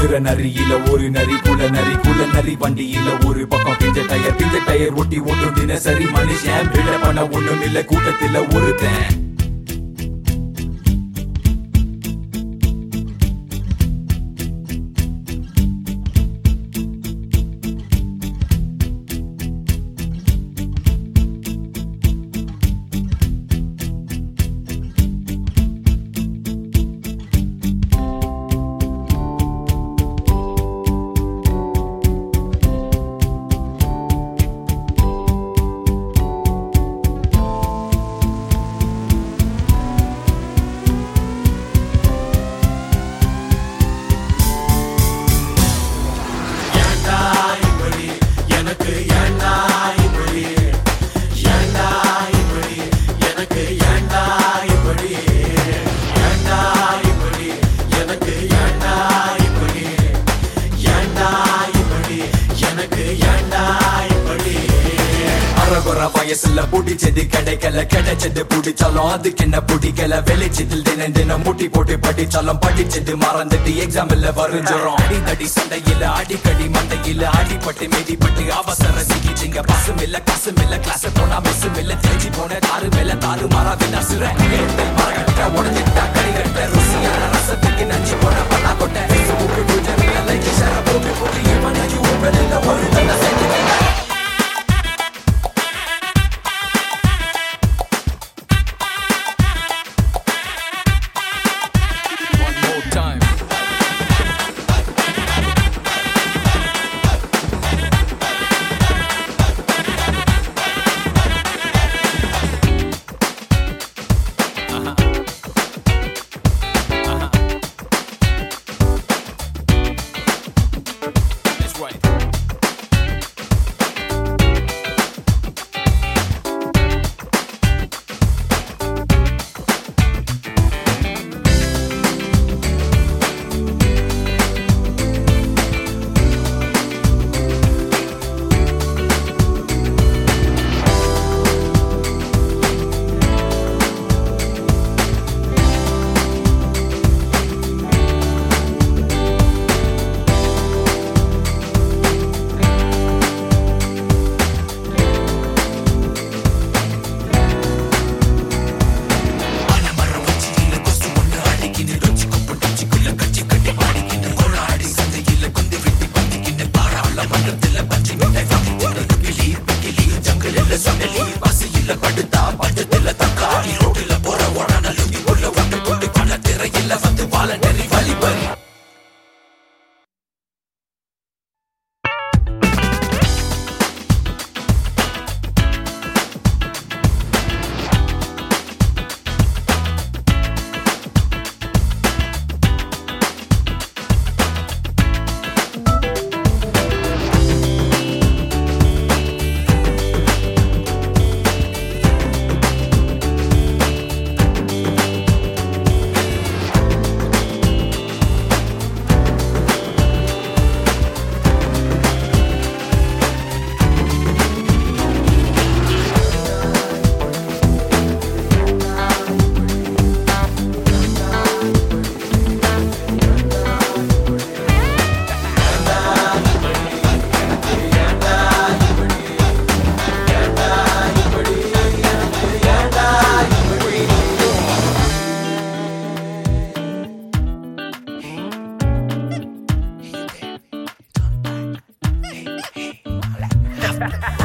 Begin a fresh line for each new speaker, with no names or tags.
ஓடுற நரியில ஒரு நரி குல நரி குல நரி வண்டியில ஒரு பக்கம் பிஞ்ச டயர் பிஞ்ச டயர் ஒட்டி ஓட்டும் தினசரி மனுஷன் விட பண்ண ஒண்ணும் இல்ல கூட்டத்துல ஒருத்தன் அரகுற வயசுல புடிச்சது கிடைக்கல கிடைச்சது புடிச்சாலும் அதுக்கு என்ன பிடிக்கல வெளிச்சத்தில் தினம் தினம் முட்டி போட்டு படிச்சாலும் படிச்சது மறந்துட்டு எக்ஸாம்ல வரைஞ்சோம் அடிதடி சண்டையில அடிக்கடி மண்டையில அடிபட்டு மிதிப்பட்டு அவசர சிகிச்சைங்க பசும் இல்ல காசும் இல்ல கிளாஸ் போனா மிஸ்ஸும் இல்ல தேய்ச்சி போன தாறு மேல தாறு மாறாது நசுற மரகட்ட உடஞ்சிட்டா கடிகட்ட ருசியான ரசத்துக்கு நஞ்சு போன பண்ணா கொட்ட Facebook, Twitter, like, share, போட்டு போட்டு இவனையும் உங்களில் ஒரு தன்னை செஞ்சுட்டேன் One more time. That's right.
Ha ha ha!